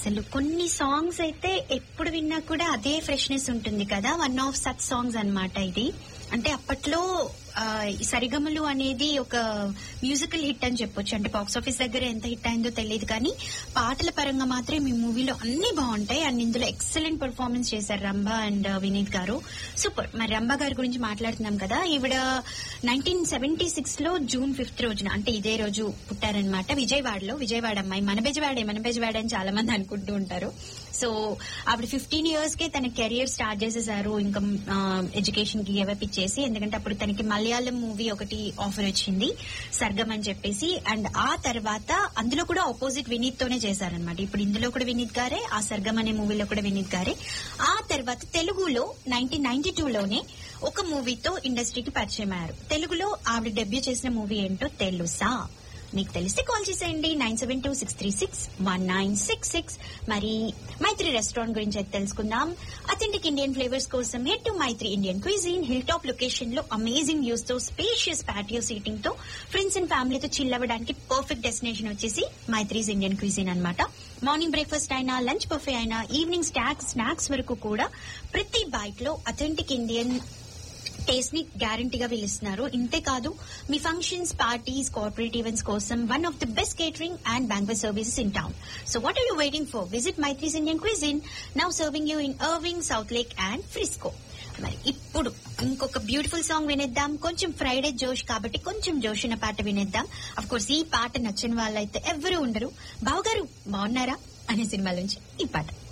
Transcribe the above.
అసలు కొన్ని సాంగ్స్ అయితే ఎప్పుడు విన్నా కూడా అదే ఫ్రెష్నెస్ ఉంటుంది కదా వన్ ఆఫ్ సచ్ సాంగ్స్ అన్నమాట ఇది అంటే అప్పట్లో ఆ, ఈ సరిగమలు అనేది ఒక మ్యూజికల్ హిట్ అని చెప్పొచ్చు అంటే బాక్స్ ఆఫీస్ దగ్గర ఎంత హిట్ అయిందో తెలియదు కానీ పాటల పరంగా మాత్రం ఈ మూవీలో అన్ని బాగుంటాయి అండ్ ఇందులో ఎక్సలెంట్ పర్ఫార్మెన్స్ చేశారు రంభ అండ్ వినీత్ గారు సూపర్ మరి రంభ గారి గురించి మాట్లాడుతున్నాం కదా ఈవిడ నైన్టీన్ సెవెంటీ సిక్స్ లో జూన్ ఫిఫ్త్ రోజున అంటే ఇదే రోజు పుట్టారనమాట విజయవాడలో విజయవాడ అమ్మాయి మన బెజవాడే మన బెజవాడే అని చాలా మంది అనుకుంటూ ఉంటారు సో ఆవిడ ఫిఫ్టీన్ ఇయర్స్ కే తన కెరియర్ స్టార్ట్ చేసేసారు ఇంకా ఎడ్యుకేషన్ కి గెవప్ ఇచ్చేసి ఎందుకంటే అప్పుడు తనకి మలయాళం మూవీ ఒకటి ఆఫర్ వచ్చింది సర్గం అని చెప్పేసి అండ్ ఆ తర్వాత అందులో కూడా ఆపోజిట్ వినీత్ తోనే చేశారనమాట ఇప్పుడు ఇందులో కూడా వినీత్ గారే ఆ సర్గం అనే మూవీలో కూడా వినీత్ గారే ఆ తర్వాత తెలుగులో నైన్టీన్ నైన్టీ టూ లోనే ఒక మూవీతో ఇండస్ట్రీకి పరిచయం అయ్యారు తెలుగులో ఆవిడ డెబ్యూ చేసిన మూవీ ఏంటో తెలుసా మీకు తెలిస్తే కాల్ చేసేయండి nine seven two six three six one nine six six మరి మైత్రి రెస్టారెంట్ గురించి అయితే తెలుసుకుందాం అథెంటిక్ ఇండియన్ ఫ్లేవర్స్ కోసం head to Maitri Indian cuisine hill top location లో అమేజింగ్ వ్యూస్ తో స్పేషియస్ ప్యాటియో సీటింగ్ తో ఫ్రెండ్స్ అండ్ ఫ్యామిలీతో చిల్ అవ్వడానికి పర్ఫెక్ట్ డెస్టినేషన్ వచ్చేసి మైత్రీస్ ఇండియన్ క్విజిన్ అన్నమాట మార్నింగ్ బ్రేక్ఫాస్ట్ అయినా లంచ్ బఫే అయినా ఈవినింగ్ స్నాక్స్ స్నాక్స్ వరకు కూడా ప్రతి బైట్ లో అథెంటిక్ ఇండియన్ టేస్ట్ ని గ్యారంటీగా వీళ్ళిస్తున్నారు ఇంతే కాదు మీ ఫంక్షన్స్ పార్టీస్ కార్పొరేట్ ఈవెంట్స్ కోసం one of the best catering and banquet services in town so what are you waiting for visit Maitri's Indian cuisine now serving you in Irving Southlake and Frisco మరి ఇప్పుడు ఇంకొక beautiful song వినేద్దాం కొంచెం Friday జోష్ కాబట్టి కొంచెం జోష్ ఉన్న పాట వినేద్దాం అఫ్ కోర్స్ ఈ పాట నచ్చని వాళ్ళైతే ఎవరు ఉండరు బావగారు బాగున్నారా అనే సినిమా నుంచి ఈ పాట